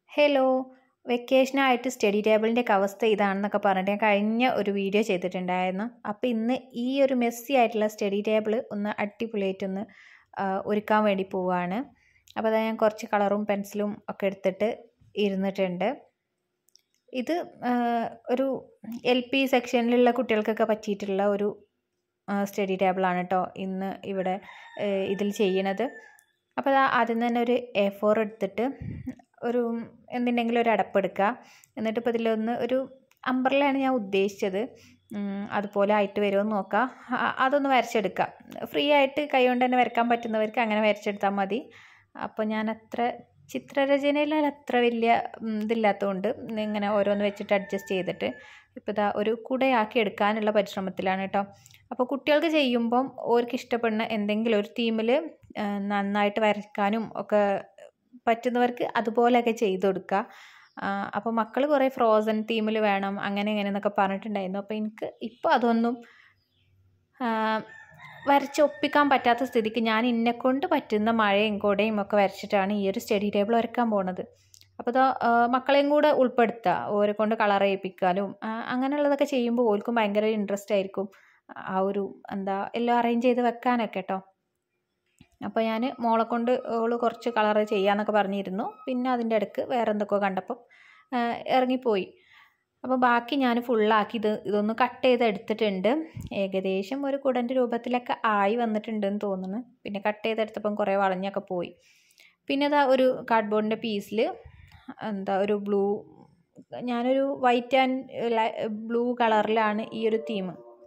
hello വെക്കേഷനായിട്ട് study ടേബിളിൻ്റെയൊക്കെ അവസ്ഥ ഇതാണെന്നൊക്കെ പറഞ്ഞിട്ട് ഞാൻ കഴിഞ്ഞ ഒരു വീഡിയോ ചെയ്തിട്ടുണ്ടായിരുന്നു അപ്പോൾ ഇന്ന് ഈ ഒരു മെസ്സി ആയിട്ടുള്ള സ്റ്റഡി ടേബിൾ ഒന്ന് അടിപൊളിയായിട്ട് ഒന്ന് ആ, ഒരുക്കാൻ വേണ്ടി പോവുകയാണ് അപ്പോൾ അതാ ഞാൻ കുറച്ച് കളറും പെൻസിലും ഒക്കെ എടുത്തിട്ട് ഇരുന്നിട്ടുണ്ട് ഇത് ആ, ഒരു എൽ പി സെക്ഷനിലുള്ള കുട്ടികൾക്കൊക്കെ പറ്റിയിട്ടുള്ള ഒരു സ്റ്റഡി ടേബിളാണ് കേട്ടോ ഇന്ന് ഇവിടെ ഏ, ഇതിൽ ചെയ്യണത് അപ്പോൾ അതാ ആദ്യം തന്നെ ഒരു എ ഫോർ എടുത്തിട്ട് ഒരു എന്തിൻ്റെങ്കിലും ഒരു അടപ്പെടുക്കുക എന്നിട്ട് ഇപ്പോൾ ഇതിലൊന്ന് ഒരു അമ്പർലയാണ് ഞാൻ ഉദ്ദേശിച്ചത് ഉം, അതുപോലെ ആയിട്ട് വരുമോ എന്ന് നോക്കാം അ- അതൊന്ന് വരച്ചെടുക്കാം ഫ്രീ ആയിട്ട് കൈ കൊണ്ട് തന്നെ വരക്കാൻ പറ്റുന്നവർക്ക് അങ്ങനെ വരച്ചെടുത്താൽ മതി അപ്പോൾ ഞാൻ അത്ര ചിത്രരചനയിൽ അത്ര വലിയ ഉം, ഇതില്ലാത്തതുകൊണ്ട് ഇങ്ങനെ ഓരോന്ന് വെച്ചിട്ട് അഡ്ജസ്റ്റ് ചെയ്തിട്ട് ഇപ്പോൾ ഇതാ ഒരു കുടയാക്കി എടുക്കാനുള്ള പരിശ്രമത്തിലാണ് കേട്ടോ അപ്പോൾ കുട്ടികൾക്ക് ചെയ്യുമ്പം ഓർക്ക് ഇഷ്ടപ്പെടുന്ന എന്തെങ്കിലും ഒരു തീമിൽ നന്നായിട്ട് വരയ്ക്കാനും ഒക്കെ പറ്റുന്നവർക്ക് അതുപോലെയൊക്കെ ചെയ്ത് കൊടുക്കുക അപ്പോൾ മക്കൾ കുറേ ഫ്രോസൺ തീമിൽ വേണം അങ്ങനെ ഇങ്ങനെ എന്നൊക്കെ പറഞ്ഞിട്ടുണ്ടായിരുന്നു അപ്പോൾ എനിക്ക് ഇപ്പോൾ അതൊന്നും ആ, വരച്ച് ഒപ്പിക്കാൻ പറ്റാത്ത സ്ഥിതിക്ക് ഞാൻ എന്നെക്കൊണ്ട് പറ്റുന്ന മഴയും കുടയും ഒക്കെ വരച്ചിട്ടാണ് ഈ ഒരു സ്റ്റഡി ടേബിൾ വരയ്ക്കാൻ പോണത് അപ്പോൾ ഇതാ ആ, മക്കളെയും കൂടെ ഉൾപ്പെടുത്തുക ഓരെ കൊണ്ട് കളർ ചെയ്യിപ്പിക്കാനും ആ, അങ്ങനെയുള്ളതൊക്കെ ചെയ്യുമ്പോൾ ഓൽക്കും ഭയങ്കര ഇൻട്രസ്റ്റ് ആയിരിക്കും ആ ഒരു എന്താ എല്ലാം അറേഞ്ച് ചെയ്ത് വെക്കാനൊക്കെ കേട്ടോ അപ്പോൾ ഞാൻ മോളെ കൊണ്ട് ഓള് കുറച്ച് കളർ ചെയ്യാന്നൊക്കെ പറഞ്ഞിരുന്നു പിന്നെ അതിൻ്റെ ഇടയ്ക്ക് വേറെ എന്തൊക്കെയോ കണ്ടപ്പം ആ, ഇറങ്ങിപ്പോയി അപ്പോൾ ബാക്കി ഞാൻ ഫുള്ളാക്കി ഇത് ഇതൊന്ന് കട്ട് ചെയ്ത് എടുത്തിട്ടുണ്ട് ഏകദേശം ഒരു കുടൻ്റെ രൂപത്തിലൊക്കെ ആയി വന്നിട്ടുണ്ടെന്ന് തോന്നുന്നു പിന്നെ കട്ട് ചെയ്തെടുത്തപ്പം കുറേ വളഞ്ഞൊക്കെ പോയി പിന്നെ അതാ ഒരു കാർഡ്ബോർഡിൻ്റെ പീസിൽ എന്താ ഒരു ബ്ലൂ ഞാനൊരു വൈറ്റ് ആൻഡ് ബ്ലൂ കളറിലാണ് ഈ ഒരു തീം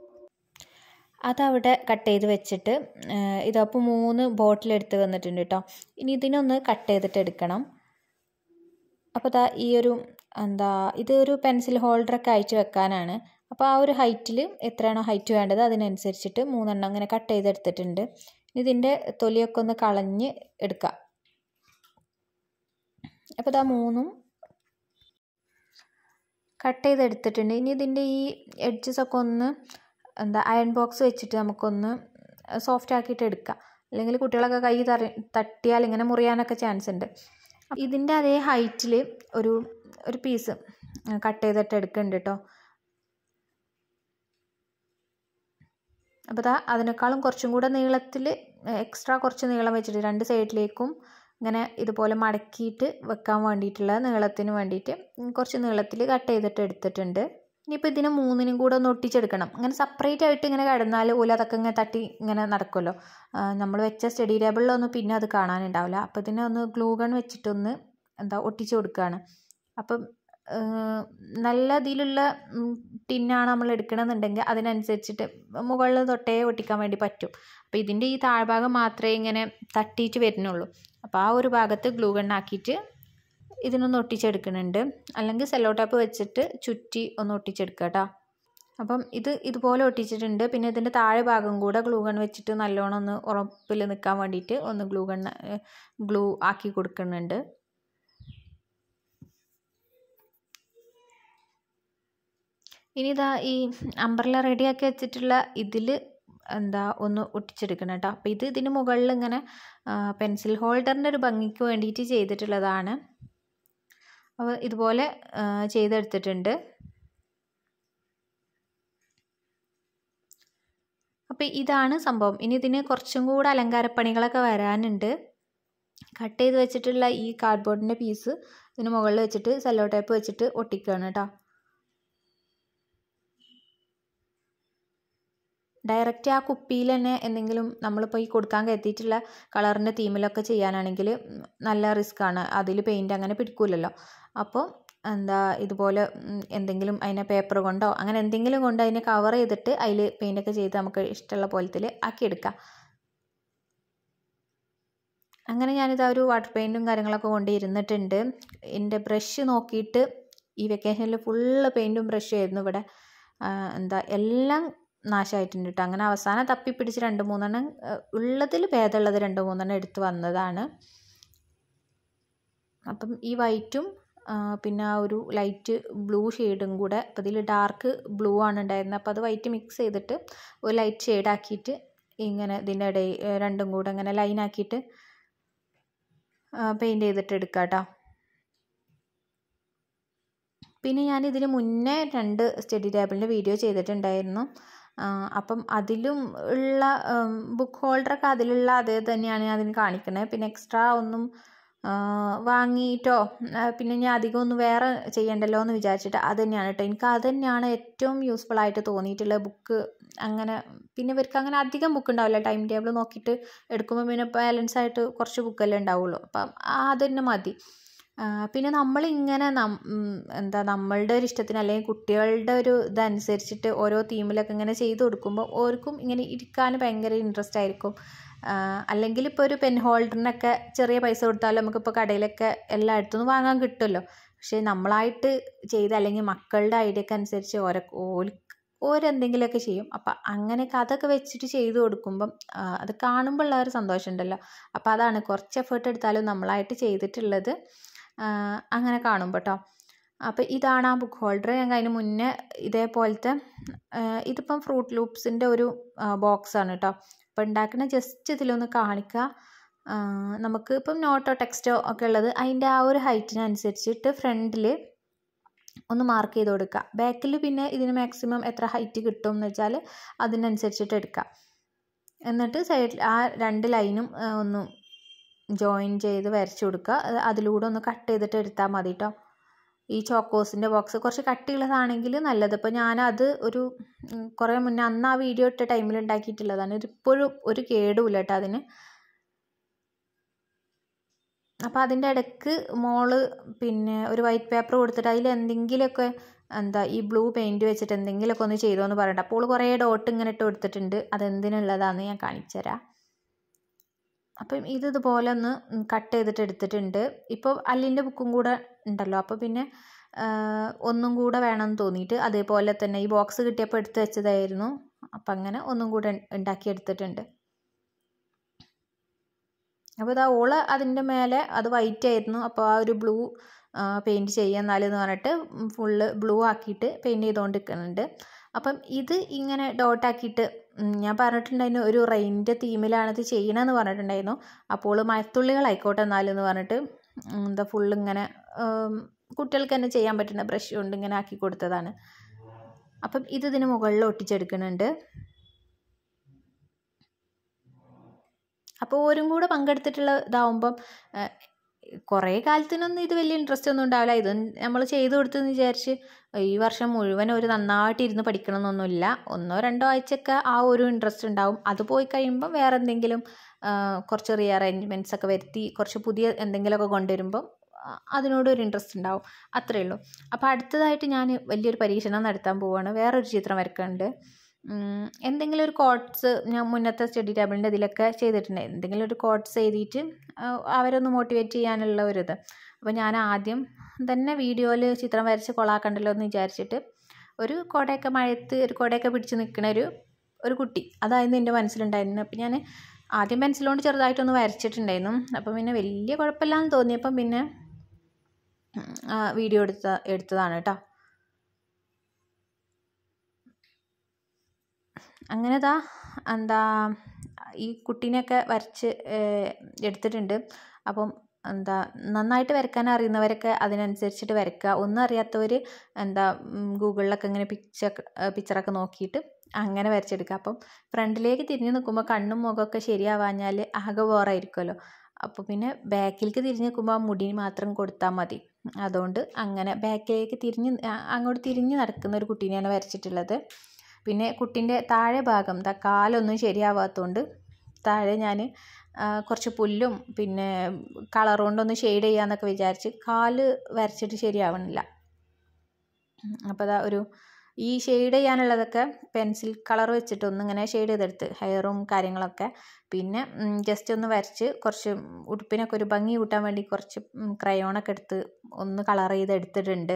അതവിടെ കട്ട് ചെയ്ത് വെച്ചിട്ട് ഇതപ്പോൾ മൂന്ന് ബോട്ടിൽ എടുത്ത് വന്നിട്ടുണ്ട് കേട്ടോ ഇനി ഇതിനൊന്ന് കട്ട് ചെയ്തിട്ട് എടുക്കണം അപ്പോൾ ദാ ഈ ഒരു എന്താ ഇതൊരു പെൻസിൽ ഹോൾഡറൊക്കെ അയച്ച് വെക്കാനാണ് അപ്പോൾ ആ ഒരു ഹൈറ്റിൽ എത്രയാണോ ഹൈറ്റ് വേണ്ടത് അതിനനുസരിച്ചിട്ട് മൂന്നെണ്ണം അങ്ങനെ കട്ട് ചെയ്തെടുത്തിട്ടുണ്ട് ഇനി ഇതിൻ്റെ തൊലിയൊക്കെ ഒന്ന് കളഞ്ഞ് എടുക്കാം അപ്പോൾ ഇതാ മൂന്നും കട്ട് ചെയ്തെടുത്തിട്ടുണ്ട് ഇനി ഇതിൻ്റെ ഈ എഡ്ജസ് ഒക്കെ ഒന്ന് എന്താ അയൺ ബോക്സ് വെച്ചിട്ട് നമുക്കൊന്ന് സോഫ്റ്റ് ആക്കിയിട്ട് എടുക്കാം അല്ലെങ്കിൽ കുട്ടികളൊക്കെ കൈ തറി തട്ടിയാൽ ഇങ്ങനെ മുറിയാനൊക്കെ ചാൻസ് ഉണ്ട് ഇതിൻ്റെ അതേ ഹൈറ്റിൽ ഒരു ഒരു പീസ് കട്ട് ചെയ്തിട്ട് എടുക്കുന്നുണ്ട് കേട്ടോ അപ്പോൾ ദാ അതിനേക്കാളും കുറച്ചും കൂടെ നീളത്തിൽ എക്സ്ട്രാ കുറച്ച് നീളം വെച്ചിട്ട് രണ്ട് സൈഡിലേക്കും ഇങ്ങനെ ഇതുപോലെ മടക്കിയിട്ട് വെക്കാൻ വേണ്ടിയിട്ടുള്ള നീളത്തിന് വേണ്ടിയിട്ട് കുറച്ച് നീളത്തിൽ കട്ട് ചെയ്തിട്ട് എടുത്തിട്ടുണ്ട് ഇനിയിപ്പോൾ ഇതിനെ മൂന്നിനും കൂടെ ഒന്ന് ഒട്ടിച്ചെടുക്കണം അങ്ങനെ സെപ്പറേറ്റ് ആയിട്ട് ഇങ്ങനെ കിടന്നാൽ ഓല അതൊക്കെ ഇങ്ങനെ തട്ടി ഇങ്ങനെ നടക്കുമല്ലോ നമ്മൾ വെച്ച സ്റ്റഡി ടേബിളിലൊന്നും പിന്നെ അത് കാണാനുണ്ടാവില്ല അപ്പോൾ ഇതിനെ ഒന്ന് ഗ്ലൂ ഗൺ വെച്ചിട്ടൊന്ന് എന്താ ഒട്ടിച്ച് കൊടുക്കുകയാണ് അപ്പം ഏഹ്, നല്ല ഇതിലുള്ള ടിന്നാണ് നമ്മൾ എടുക്കണമെന്നുണ്ടെങ്കിൽ അതിനനുസരിച്ചിട്ട് മുകളിൽ തൊട്ടേ ഒട്ടിക്കാൻ വേണ്ടി പറ്റും അപ്പോൾ ഇതിൻ്റെ ഈ താഴ്ഭാഗം മാത്രമേ ഇങ്ങനെ തട്ടിയിട്ട് വരുന്നുള്ളൂ അപ്പോൾ ആ ഒരു ഭാഗത്ത് ഗ്ലൂ ഗണ്ണാക്കിയിട്ട് ഇതിനൊന്ന് ഒട്ടിച്ചെടുക്കുന്നുണ്ട് അല്ലെങ്കിൽ സെല്ലോ ടാപ്പ് വെച്ചിട്ട് ചുറ്റി ഒന്ന് ഒട്ടിച്ചെടുക്കുക കേട്ടോ അപ്പം ഇത് ഇതുപോലെ ഒട്ടിച്ചിട്ടുണ്ട് പിന്നെ ഇതിൻ്റെ താഴെ ഭാഗം കൂടെ ഗ്ലൂ ഗൺ വെച്ചിട്ട് നല്ലോണം ഒന്ന് ഉറപ്പിൽ നിൽക്കാൻ വേണ്ടിയിട്ട് ഒന്ന് ഗ്ലൂ ഗൺ ഗ്ലൂ ആക്കി കൊടുക്കുന്നുണ്ട് ഇനി ഇതാ ഈ അംബ്രല റെഡിയാക്കി വെച്ചിട്ടുള്ള ഇതിൽ എന്താ ഒന്ന് ഒട്ടിച്ചെടുക്കണം കേട്ടോ അപ്പോൾ ഇത് ഇതിന് മുകളിൽ ഇങ്ങനെ പെൻസിൽ ഹോൾഡറിൻ്റെ ഒരു ഭംഗിക്ക് വേണ്ടിയിട്ട് ചെയ്തിട്ടുള്ളതാണ് അപ്പോൾ ഇതുപോലെ ആ, ചെയ്തെടുത്തിട്ടുണ്ട് അപ്പോൾ ഇതാണ് സംഭവം ഇനി ഇതിന് കുറച്ചും കൂടെ അലങ്കാരപ്പണികളൊക്കെ വരാനുണ്ട് കട്ട് ചെയ്ത് വെച്ചിട്ടുള്ള ഈ കാർഡ്ബോർഡിൻ്റെ പീസ് ഇതിന് മുകളിൽ വെച്ചിട്ട് സെല്ലോ ടേപ്പ് വെച്ചിട്ട് ഒട്ടിക്കുകയാണ് കേട്ടോ ഡയറക്റ്റ് ആ കുപ്പിയിൽ തന്നെ എന്തെങ്കിലും നമ്മളിപ്പോൾ ഈ കൊടുക്കാൻ കരുതിയിട്ടുള്ള കളറിൻ്റെ തീമിലൊക്കെ ചെയ്യാനാണെങ്കിൽ നല്ല റിസ്ക്കാണ് അതിൽ പെയിൻറ്റ് അങ്ങനെ പിടിക്കൂലല്ലോ അപ്പോൾ എന്താ ഇതുപോലെ ഉം, എന്തെങ്കിലും അതിനെ പേപ്പർ കൊണ്ടോ അങ്ങനെ എന്തെങ്കിലും കൊണ്ട് അതിനെ കവർ ചെയ്തിട്ട് അതിൽ പെയിൻ്റൊക്കെ ചെയ്ത് നമുക്ക് ഇഷ്ടമുള്ള പോലത്തിൽ ആക്കിയെടുക്കാം അങ്ങനെ ഞാനിതാ ഒരു വാട്ടർ പെയിൻറ്റും കാര്യങ്ങളൊക്കെ കൊണ്ട് ഇരുന്നിട്ടുണ്ട് എൻ്റെ ബ്രഷ് നോക്കിയിട്ട് ഈ വെക്കേഷനിൽ ഫുള്ള് പെയിൻറ്റും ബ്രഷും ആയിരുന്നു ഇവിടെ ആ, എന്താ എല്ലാം നാശമായിട്ടുണ്ട് കേട്ടോ അങ്ങനെ അവസാനം തപ്പിപ്പിടിച്ച് രണ്ട് മൂന്നെണ്ണം ആ, ഉള്ളതിൽ ഭേദമുള്ളത് രണ്ട് മൂന്നെണ്ണം എടുത്ത് വന്നതാണ് അപ്പം ഈ വൈറ്റും പിന്നെ ആ ഒരു ലൈറ്റ് ബ്ലൂ ഷെയ്ഡും കൂടെ അപ്പോൾ ഇതിൽ ഡാർക്ക് ബ്ലൂ ആണ് ഉണ്ടായിരുന്നത് അപ്പോൾ അത് വൈറ്റ് മിക്സ് ചെയ്തിട്ട് ഒരു ലൈറ്റ് ഷെയ്ഡ് ആക്കിയിട്ട് ഇങ്ങനെ ഇതിൻ്റെ ഇടയിൽ രണ്ടും കൂടെ ഇങ്ങനെ ലൈൻ ആക്കിയിട്ട് പെയിൻറ്റ് ചെയ്തിട്ട് എടുക്കാം കേട്ടോ പിന്നെ ഞാൻ ഇതിന് മുന്നേ രണ്ട് സ്റ്റഡി ടേബിളിൻ്റെ വീഡിയോ ചെയ്തിട്ടുണ്ടായിരുന്നു അപ്പം അതിലും ഉള്ള ബുക്ക് ഹോൾഡറൊക്കെ അതിലുള്ള അതേ തന്നെയാണ് ഞാൻ അതിന് കാണിക്കുന്നത് പിന്നെ എക്സ്ട്രാ ഒന്നും വാങ്ങിയിട്ടോ പിന്നെ ഞാൻ അധികം ഒന്നും വേറെ ചെയ്യണ്ടല്ലോ എന്ന് വിചാരിച്ചിട്ട് അത് തന്നെയാണ് കേട്ടോ എനിക്ക് അത് തന്നെയാണ് ഏറ്റവും യൂസ്ഫുൾ ആയിട്ട് തോന്നിയിട്ടുള്ള ബുക്ക് അങ്ങനെ പിന്നെ ഇവർക്ക് അങ്ങനെ അധികം ബുക്ക് ഉണ്ടാവില്ല ടൈം ടേബിൾ നോക്കിയിട്ട് എടുക്കുമ്പോൾ പിന്നെ ബാലൻസ് ആയിട്ട് കുറച്ച് ബുക്കല്ലേ ഉണ്ടാവുള്ളൂ അപ്പം അത് തന്നെ മതി പിന്നെ നമ്മളിങ്ങനെ എന്താ നമ്മളുടെ ഒരു ഇഷ്ടത്തിന് അല്ലെങ്കിൽ കുട്ടികളുടെ ഒരു ഇതനുസരിച്ചിട്ട് ഓരോ തീമിലൊക്കെ ഇങ്ങനെ ചെയ്ത് കൊടുക്കുമ്പോൾ ഓർക്കും ഇങ്ങനെ ഇരിക്കാൻ ഭയങ്കര ഇൻട്രസ്റ്റ് ആയിരിക്കും അല്ലെങ്കിൽ ഇപ്പോൾ ഒരു പെൻ ഹോൾഡറിനൊക്കെ ചെറിയ പൈസ കൊടുത്താലും നമുക്കിപ്പോൾ കടയിലൊക്കെ എല്ലായിടത്തു നിന്നും വാങ്ങാൻ കിട്ടുമല്ലോ പക്ഷേ നമ്മളായിട്ട് ചെയ്ത് അല്ലെങ്കിൽ മക്കളുടെ ഐഡിയക്ക് അനുസരിച്ച് ഓരോ ഓല് ഓരെന്തെങ്കിലുമൊക്കെ ചെയ്യും അപ്പം അങ്ങനെയൊക്കെ അതൊക്കെ വെച്ചിട്ട് ചെയ്ത് കൊടുക്കുമ്പം അത് കാണുമ്പോൾ ഉള്ള ഒരു സന്തോഷം ഉണ്ടല്ലോ അപ്പം അതാണ് കുറച്ച് എഫേർട്ട് എടുത്താലും നമ്മളായിട്ട് ചെയ്തിട്ടുള്ളത് അങ്ങനെ കാണുമ്പോൾ കേട്ടോ അപ്പോൾ ഇതാണ് ആ ബുക്ക് ഹോൾഡർ ഞങ്ങൾ അതിന് മുന്നേ ഇതേപോലത്തെ ഇതിപ്പം ഫ്രൂട്ട് ലൂപ്സിൻ്റെ ഒരു ബോക്സാണ് കേട്ടോ അപ്പോൾ ഉണ്ടാക്കുന്ന ജസ്റ്റ് ഇതിലൊന്ന് കാണിക്കുക നമുക്ക് ഇപ്പം നോട്ടോ ടെക്സ്റ്റോ ഒക്കെ ഉള്ളത് അതിൻ്റെ ആ ഒരു ഹൈറ്റിനനുസരിച്ചിട്ട് ഫ്രണ്ടിൽ ഒന്ന് മാർക്ക് ചെയ്ത് കൊടുക്കുക ബാക്കിൽ പിന്നെ ഇതിന് മാക്സിമം എത്ര ഹൈറ്റ് കിട്ടും എന്ന് വെച്ചാൽ അതിനനുസരിച്ചിട്ട് എടുക്കുക എന്നിട്ട് സൈഡിൽ ആ രണ്ട് ലൈനും ഒന്ന് ജോയിൻ ചെയ്ത് വരച്ചു കൊടുക്കുക അതിലൂടെ ഒന്ന് കട്ട് ചെയ്തിട്ട് എടുത്താൽ മതി കേട്ടോ ഈ ചോക്കോസിൻ്റെ ബോക്സ് കുറച്ച് കട്ടിയുള്ളതാണെങ്കിൽ നല്ലത് ഇപ്പോൾ ഞാനത് ഒരു കുറേ മുന്നേ അന്ന് ആ വീഡിയോ ഇട്ട ടൈമിൽ ഉണ്ടാക്കിയിട്ടുള്ളതാണ് ഇപ്പോഴും ഒരു കേടുമില്ല കേട്ടോ അതിന് അപ്പോൾ അതിൻ്റെ ഇടയ്ക്ക് മോള് പിന്നെ ഒരു വൈറ്റ് പേപ്പർ കൊടുത്തിട്ട് അതിൽ എന്തെങ്കിലുമൊക്കെ എന്താ ഈ ബ്ലൂ പെയിൻറ്റ് വെച്ചിട്ട് എന്തെങ്കിലുമൊക്കെ ഒന്ന് ചെയ്തോ എന്ന് പറയട്ടെ അപ്പോൾ കുറേ ഡോട്ട് ഇങ്ങനെ ഇട്ട് കൊടുത്തിട്ടുണ്ട് അതെന്തിനുള്ളതാണെന്ന് ഞാൻ കാണിച്ചു തരാം അപ്പം ഇത് ഇതുപോലെ ഒന്ന് കട്ട് ചെയ്തിട്ട് എടുത്തിട്ടുണ്ട് ഇപ്പോൾ അല്ലിൻ്റെ ബുക്കും കൂടെ ഉണ്ടല്ലോ അപ്പോൾ പിന്നെ ഒന്നും കൂടെ വേണമെന്ന് തോന്നിയിട്ട് അതേപോലെ തന്നെ ഈ ബോക്സ് കിട്ടിയപ്പോൾ എടുത്ത് വെച്ചതായിരുന്നു അപ്പം അങ്ങനെ ഒന്നും കൂടെ ഉണ്ടാക്കി എടുത്തിട്ടുണ്ട് അപ്പോൾ ഇതാ ഓള് അതിൻ്റെ മേലെ അത് വൈറ്റ് ആയിരുന്നു അപ്പോൾ ആ ഒരു ബ്ലൂ പെയിൻറ് ചെയ്യാന്നാലെന്ന് പറഞ്ഞിട്ട് ഫുള്ള് ബ്ലൂ ആക്കിയിട്ട് പെയിൻറ് ചെയ്തുകൊണ്ട് നിൽക്കുന്നുണ്ട് അപ്പം ഇത് ഇങ്ങനെ ഡോട്ടാക്കിയിട്ട് ഞാൻ പറഞ്ഞിട്ടുണ്ടായിരുന്നു ഒരു റെയിൻ്റെ തീമിലാണ് ഇത് ചെയ്യണമെന്ന് പറഞ്ഞിട്ടുണ്ടായിരുന്നു അപ്പോൾ മഴത്തുള്ളികളായിക്കോട്ടെ എന്നാലെന്ന് പറഞ്ഞിട്ട് എന്താ ഫുള്ള് ഇങ്ങനെ കുട്ടികൾക്ക് തന്നെ ചെയ്യാൻ പറ്റുന്ന ബ്രഷ് കൊണ്ട് ഇങ്ങനെ ആക്കി കൊടുത്തതാണ് അപ്പം ഇത് ഇതിന് മുകളിൽ ഒട്ടിച്ചെടുക്കുന്നുണ്ട് അപ്പോൾ ഓരും കൂടെ പങ്കെടുത്തിട്ടുള്ള ഇതാവുമ്പം കുറേ കാലത്തിനൊന്നും ഇത് വലിയ ഇൻട്രസ്റ്റ് ഒന്നും ഉണ്ടാവില്ല ഇത് നമ്മൾ ചെയ്തു കൊടുത്തെന്ന് വിചാരിച്ച് ഈ വർഷം മുഴുവൻ ഒരു നന്നായിട്ട് ഇരുന്ന് പഠിക്കണമെന്നൊന്നുമില്ല ഒന്നോ രണ്ടോ ആഴ്ചയൊക്കെ ആ ഒരു ഇൻട്രസ്റ്റ് ഉണ്ടാവും അത് പോയി കഴിയുമ്പോൾ വേറെ എന്തെങ്കിലും കുറച്ച് റീ അറേഞ്ച്മെൻറ്റ്സ് ഒക്കെ വരുത്തി കുറച്ച് പുതിയ എന്തെങ്കിലുമൊക്കെ കൊണ്ടുവരുമ്പോൾ അതിനോട് ഒരു ഇൻട്രസ്റ്റ് ഉണ്ടാവും അത്രയേ ഉള്ളൂ അപ്പോൾ അടുത്തതായിട്ട് ഞാൻ വലിയൊരു പരീക്ഷണം നടത്താൻ പോവുകയാണ് വേറൊരു ചിത്രം വരക്കുന്നുണ്ട് എന്തെങ്കിലും ഒരു കോട്ട്സ് ഞാൻ മുന്നത്തെ സ്റ്റഡി ടേബിളിൻ്റെ ഇതിലൊക്കെ ചെയ്തിട്ടുണ്ട് എന്തെങ്കിലും ഒരു കോട്ട്സ് എഴുതിയിട്ട് അവരൊന്ന് മോട്ടിവേറ്റ് ചെയ്യാനുള്ള ഒരു ഇത് അപ്പോൾ ഞാൻ ആദ്യം തന്നെ വീഡിയോയിൽ ചിത്രം വരച്ച് കൊളാക്കണ്ടല്ലോ എന്ന് വിചാരിച്ചിട്ട് ഒരു കുടയൊക്കെ മഴയത്ത് ഒരു കുടയൊക്കെ പിടിച്ച് നിൽക്കുന്ന ഒരു ഒരു കുട്ടി അതായിരുന്നു എൻ്റെ മനസ്സിലുണ്ടായിരുന്നു അപ്പോൾ ഞാൻ ആദ്യം പെൻസിൽ കൊണ്ട് ചെറുതായിട്ടൊന്ന് വരച്ചിട്ടുണ്ടായിരുന്നു അപ്പോൾ പിന്നെ വലിയ കുഴപ്പമില്ലാന്ന് തോന്നിയപ്പം പിന്നെ വീഡിയോ എടുത്ത എടുത്തതാണ് കേട്ടോ അങ്ങനെ ദാ എന്താ ഈ കുട്ടീനെയൊക്കെ വരച്ച് എടുത്തിട്ടുണ്ട് അപ്പം എന്താ നന്നായിട്ട് വരയ്ക്കാൻ അറിയുന്നവരൊക്കെ അതിനനുസരിച്ചിട്ട് വരയ്ക്കുക ഒന്നും അറിയാത്തവർ എന്താ ഗൂഗിളിലൊക്കെ ഇങ്ങനെ പിക്ചർ പിക്ചറൊക്കെ നോക്കിയിട്ട് അങ്ങനെ വരച്ചെടുക്കുക അപ്പം ഫ്രണ്ടിലേക്ക് തിരിഞ്ഞ് നിൽക്കുമ്പോൾ കണ്ണും മുഖമൊക്കെ ശരിയാവാഞ്ഞാൽ ആകെ ബോറായിരിക്കുമല്ലോ അപ്പോൾ പിന്നെ ബാക്കിലേക്ക് തിരിഞ്ഞ് നിൽക്കുമ്പോൾ ആ മുടി മാത്രം കൊടുത്താൽ മതി അതുകൊണ്ട് അങ്ങനെ ബാക്കിലേക്ക് തിരിഞ്ഞ് അങ്ങോട്ട് തിരിഞ്ഞ് നടക്കുന്ന ഒരു കുട്ടീനെയാണ് വരച്ചിട്ടുള്ളത് പിന്നെ കുട്ടീൻ്റെ താഴെ ഭാഗം ദാ കാലൊന്നും ശരിയാവാത്തതുകൊണ്ട് താഴെ ഞാൻ കുറച്ച് പുല്ലും പിന്നെ കളർ കൊണ്ടൊന്ന് ഷെയ്ഡ് ചെയ്യാമെന്നൊക്കെ വിചാരിച്ച് കാല് വരച്ചിട്ട് ശരിയാവണില്ല അപ്പോൾ അതാ ഒരു ഈ ഷെയ്ഡ് ചെയ്യാനുള്ളതൊക്കെ പെൻസിൽ കളർ വെച്ചിട്ട് ഒന്നിങ്ങനെ ഷെയ്ഡ് ചെയ്തെടുത്ത് ഹെയറും കാര്യങ്ങളൊക്കെ പിന്നെ ജസ്റ്റ് ഒന്ന് വരച്ച് കുറച്ച് ഉടുപ്പിനൊക്കെ ഒരു ഭംഗി കൂട്ടാൻ വേണ്ടി കുറച്ച് ക്രയോണൊക്കെ എടുത്ത് ഒന്ന് കളർ ചെയ്ത് എടുത്തിട്ടുണ്ട്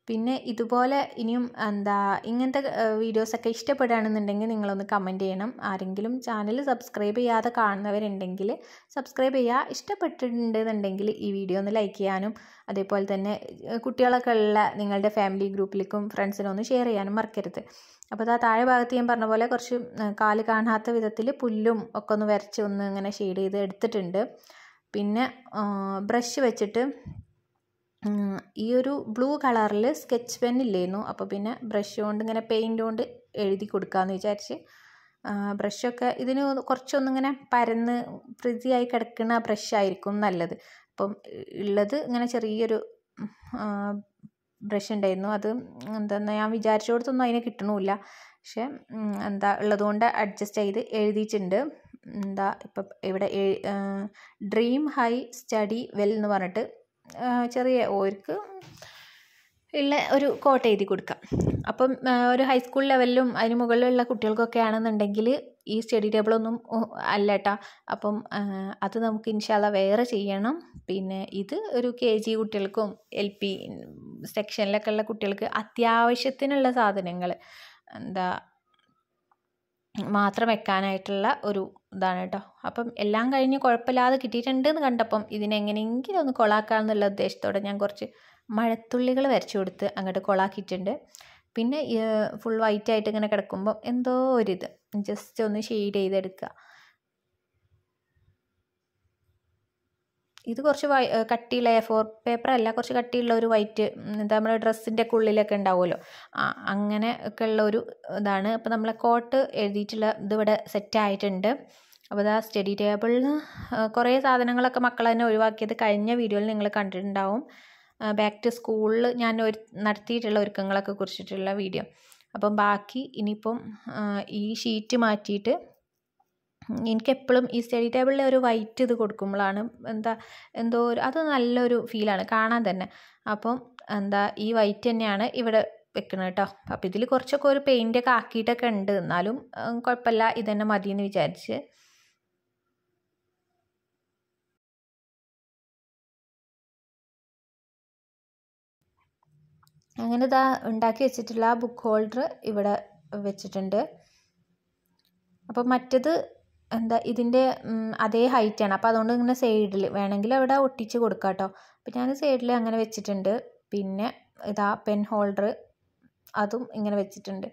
പിന്നെ ഇതുപോലെ ഇനിയും എന്താ ഇങ്ങനത്തെ വീഡിയോസൊക്കെ ഇഷ്ടപ്പെടുകയാണെന്നുണ്ടെങ്കിൽ നിങ്ങളൊന്ന് കമൻറ്റ് ചെയ്യണം ആരെങ്കിലും ചാനൽ സബ്സ്ക്രൈബ് ചെയ്യാതെ കാണുന്നവരുണ്ടെങ്കിൽ സബ്സ്ക്രൈബ് ചെയ്യുക ഇഷ്ടപ്പെട്ടിട്ടുണ്ടെന്നുണ്ടെങ്കിൽ ഈ വീഡിയോ ഒന്ന് ലൈക്ക് ചെയ്യാനും അതേപോലെ തന്നെ കുട്ടികളൊക്കെ ഉള്ള നിങ്ങളുടെ ഫാമിലി ഗ്രൂപ്പിലേക്കും ഫ്രണ്ട്സിനും ഒന്ന് ഷെയർ ചെയ്യാനും മറക്കരുത് അപ്പോൾ അതാ താഴെ ഭാഗത്ത് ഞാൻ പറഞ്ഞ പോലെ കുറച്ച് കാല് കാണാത്ത വിധത്തിൽ പുല്ലും ഒക്കെ ഒന്ന് വരച്ച് ഒന്ന് ഇങ്ങനെ ഷെയ്ഡ് ചെയ്ത് എടുത്തിട്ടുണ്ട് പിന്നെ ബ്രഷ് വെച്ചിട്ട് ഈ ഒരു ബ്ലൂ കളറിൽ സ്കെച്ച് പെൻ ഇല്ലായിരുന്നു അപ്പോൾ പിന്നെ ബ്രഷ് കൊണ്ട് ഇങ്ങനെ പെയിൻറ് കൊണ്ട് എഴുതി കൊടുക്കാമെന്ന് വിചാരിച്ച് ബ്രഷൊക്കെ ഇതിന് കുറച്ചൊന്നിങ്ങനെ പരന്ന് ഫ്രിസിയായി കിടക്കുന്ന ബ്രഷായിരിക്കും നല്ലത് അപ്പം ഉള്ളത് ഇങ്ങനെ ചെറിയൊരു ബ്രഷ് ഉണ്ടായിരുന്നു അത് എന്താ ഞാൻ വിചാരിച്ചിടത്തൊന്നും അതിന് കിട്ടണമില്ല പക്ഷെ എന്താ ഉള്ളതുകൊണ്ട് അഡ്ജസ്റ്റ് ചെയ്ത് എഴുതിയിട്ടുണ്ട് എന്താ ഇപ്പം ഇവിടെ ഡ്രീം ഹൈ സ്റ്റഡി വെൽ എന്ന് പറഞ്ഞിട്ട് ചെറിയ ഓർക്ക് ഉള്ള ഒരു കോട്ട് എഴുതി കൊടുക്കാം അപ്പം ഒരു ഹൈസ്കൂൾ ലെവലിലും അതിന് മുകളിലുള്ള കുട്ടികൾക്കൊക്കെ ആണെന്നുണ്ടെങ്കിൽ ഈ സ്റ്റഡി ടേബിളൊന്നും അല്ല കേട്ടോ അപ്പം അത് നമുക്ക് ഇൻഷാല്ല വേറെ ചെയ്യണം പിന്നെ ഇത് ഒരു കെ ജി കുട്ടികൾക്കും എൽ പി സെക്ഷനിലൊക്കെ ഉള്ള കുട്ടികൾക്ക് അത്യാവശ്യത്തിനുള്ള സാധനങ്ങൾ എന്താ മാത്രം വെക്കാനായിട്ടുള്ള ഒരു ഇതാണ് കേട്ടോ അപ്പം എല്ലാം കഴിഞ്ഞ് കുഴപ്പമില്ലാതെ കിട്ടിയിട്ടുണ്ടെന്ന് കണ്ടപ്പം ഇതിനെങ്ങനെയെങ്കിലും ഒന്ന് കൊളാക്കാമെന്നുള്ള ഉദ്ദേശത്തോടെ ഞാൻ കുറച്ച് മഴത്തുള്ളികൾ വരച്ചു കൊടുത്ത് അങ്ങോട്ട് കൊളാക്കിയിട്ടുണ്ട് പിന്നെ ഫുൾ വൈറ്റ് ആയിട്ട് ഇങ്ങനെ കിടക്കുമ്പോൾ എന്തോ ഒരിത് ജസ്റ്റ് ഒന്ന് ഷെയ്ഡ് ചെയ്തെടുക്കുക ഇത് കുറച്ച് വൈ കട്ടിയുള്ള എ ഫോർ പേപ്പർ അല്ല കുറച്ച് കട്ടിയുള്ള ഒരു വൈറ്റ് എന്താ നമ്മുടെ ഡ്രസ്സിൻ്റെ ഒക്കെ ഉള്ളിലൊക്കെ ഉണ്ടാവുമല്ലോ ആ അങ്ങനെ ഒക്കെ ഉള്ള ഒരു ഇതാണ് അപ്പോൾ നമ്മളെ കോട്ട് എഴുതിയിട്ടുള്ള ഇതിവിടെ സെറ്റ് ആയിട്ടുണ്ട് അപ്പോൾ ഇതാ സ്റ്റഡി ടേബിളിൽ കുറേ സാധനങ്ങളൊക്കെ മക്കൾ തന്നെ ഒഴിവാക്കിയത് കഴിഞ്ഞ വീഡിയോയിൽ നിങ്ങൾ കണ്ടിട്ടുണ്ടാവും ബാക്ക് ടു സ്കൂളിൽ ഞാൻ ഒരു നടത്തിയിട്ടുള്ള ഒരുക്കങ്ങളൊക്കെ കുറിച്ചിട്ടുള്ള വീഡിയോ അപ്പം ബാക്കി ഇനിയിപ്പം ഈ ഷീറ്റ് മാറ്റിയിട്ട് എനിക്ക് എപ്പോഴും ഈ സ്റ്റഡി ടേബിളിൽ ഒരു വൈറ്റ് ഇത് കൊടുക്കുമ്പോഴാണ് എന്താ എന്തോ ഒരു അത് നല്ലൊരു ഫീലാണ് കാണാൻ തന്നെ അപ്പം എന്താ ഈ വൈറ്റ് തന്നെയാണ് ഇവിടെ വെക്കുന്നത് കേട്ടോ അപ്പോൾ ഇതിൽ കുറച്ചൊക്കെ ഒരു പെയിൻ്റൊക്കെ ആക്കിയിട്ടൊക്കെ ഉണ്ട് എന്നാലും കുഴപ്പമില്ല ഇതന്നെ മതിയെന്ന് വിചാരിച്ച് അങ്ങനെ ഇതാ ഉണ്ടാക്കി വെച്ചിട്ടുള്ള ആ ബുക്ക് ഹോൾഡർ ഇവിടെ വെച്ചിട്ടുണ്ട് അപ്പം മറ്റത് എന്താ ഇതിൻ്റെ അതേ ഹൈറ്റാണ് അപ്പോൾ അതുകൊണ്ട് ഇങ്ങനെ സൈഡിൽ വേണമെങ്കിൽ അവിടെ ഒട്ടിച്ച് കൊടുക്കാം കേട്ടോ അപ്പം ഞാൻ സൈഡിൽ അങ്ങനെ വെച്ചിട്ടുണ്ട് പിന്നെ ഇതാ പെൻ ഹോൾഡർ അതും ഇങ്ങനെ വെച്ചിട്ടുണ്ട്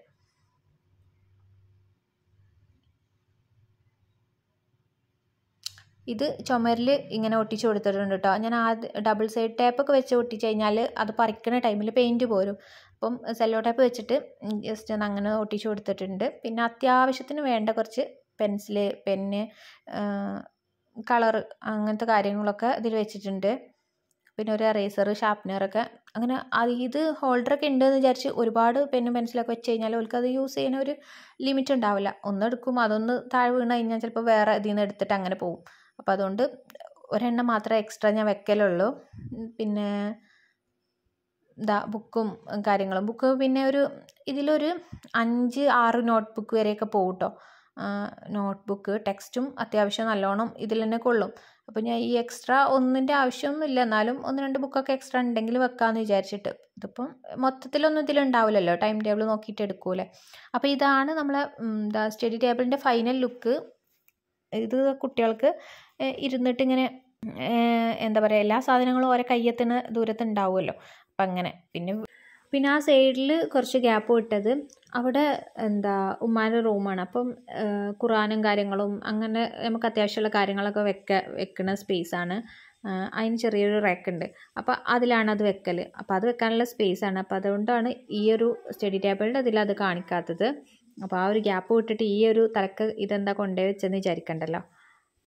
ഇത് ചുമരിൽ ഇങ്ങനെ ഒട്ടിച്ച് കൊടുത്തിട്ടുണ്ട് കേട്ടോ ഞാൻ ആദ്യം ഡബിൾ സൈഡ് ടേപ്പൊക്കെ വെച്ച് ഒട്ടിച്ച് കഴിഞ്ഞാൽ അത് പറിക്കുന്ന ടൈമിൽ പെയിൻറ്റ് പോരും അപ്പം സെല്ലോ ടേപ്പ് വെച്ചിട്ട് ജസ്റ്റ് ഒന്ന് അങ്ങനെ ഒട്ടിച്ച് കൊടുത്തിട്ടുണ്ട് പിന്നെ അത്യാവശ്യത്തിന് വേണ്ട കുറച്ച് പെൻസിൽ പെന്ന് കളർ അങ്ങനത്തെ കാര്യങ്ങളൊക്കെ ഇതിൽ വെച്ചിട്ടുണ്ട് പിന്നെ ഒരു എറേസർ ഷാർപ്പ്നറൊക്കെ അങ്ങനെ അത് ഇത് ഹോൾഡറൊക്കെ ഉണ്ടെന്ന് വിചാരിച്ച് ഒരുപാട് പെന്നും പെൻസിലൊക്കെ വെച്ച് കഴിഞ്ഞാൽ അവർക്ക് അത് യൂസ് ചെയ്യുന്ന ഒരു ലിമിറ്റ് ഉണ്ടാവില്ല ഒന്നെടുക്കും അതൊന്ന് താഴെ വീണ് കഴിഞ്ഞാൽ ചിലപ്പോൾ വേറെ ഇതിൽ നിന്ന് എടുത്തിട്ട് അങ്ങനെ പോകും അപ്പോൾ അതുകൊണ്ട് ഒരെണ്ണം മാത്രമേ എക്സ്ട്രാ ഞാൻ വെക്കലുള്ളൂ പിന്നെ ഇതാ ബുക്കും കാര്യങ്ങളും ബുക്ക് പിന്നെ ഒരു ഇതിലൊരു അഞ്ച് ആറ് നോട്ട് ബുക്ക് വരെയൊക്കെ പോകും കേട്ടോ നോട്ട് ബുക്ക് ടെക്സ്റ്റും അത്യാവശ്യം നല്ലോണം ഇതിൽ തന്നെ കൊള്ളും അപ്പോൾ ഞാൻ ഈ എക്സ്ട്രാ ഒന്നിൻ്റെ ആവശ്യമൊന്നുമില്ല എന്നാലും ഒന്ന് രണ്ട് ബുക്കൊക്കെ എക്സ്ട്രാ ഉണ്ടെങ്കിൽ വെക്കാമെന്ന് വിചാരിച്ചിട്ട് ഇതിപ്പം മൊത്തത്തിലൊന്നും ഇതിലുണ്ടാവില്ലല്ലോ ടൈം ടേബിൾ നോക്കിയിട്ട് എടുക്കൂലേ അപ്പോൾ ഇതാണ് നമ്മളെ എന്താ സ്റ്റഡി ടേബിളിൻ്റെ ഫൈനൽ ലുക്ക് ഇത് കുട്ടികൾക്ക് ഇരുന്നിട്ട് ഇങ്ങനെ എന്താ പറയുക എല്ലാ സാധനങ്ങളും ഓരോ കയ്യെത്തുന്ന ദൂരത്ത് ഉണ്ടാവുമല്ലോ അപ്പം അങ്ങനെ പിന്നെ പിന്നെ ആ സൈഡിൽ കുറച്ച് ഗ്യാപ്പ് വിട്ടത് അവിടെ എന്താ ഉമ്മാൻ്റെ റൂമാണ് അപ്പം ഖുറാനും കാര്യങ്ങളും അങ്ങനെ നമുക്ക് അത്യാവശ്യമുള്ള കാര്യങ്ങളൊക്കെ വെക്ക വെക്കുന്ന സ്പേസാണ് അതിന് ചെറിയൊരു റാക്കുണ്ട് അപ്പോൾ അതിലാണ് അത് വെക്കൽ അപ്പോൾ അത് വെക്കാനുള്ള സ്പേസാണ് അപ്പോൾ അതുകൊണ്ടാണ് ഈ ഒരു സ്റ്റഡി ടേബിളിൻ്റെ അതിൽ അത് കാണിക്കാത്തത് അപ്പോൾ ആ ഒരു ഗ്യാപ്പ് വിട്ടിട്ട് ഈ ഒരു തലക്ക് ഇതെന്താ കൊണ്ടുപോയി വെച്ചെന്ന് വിചാരിക്കണ്ടല്ലോ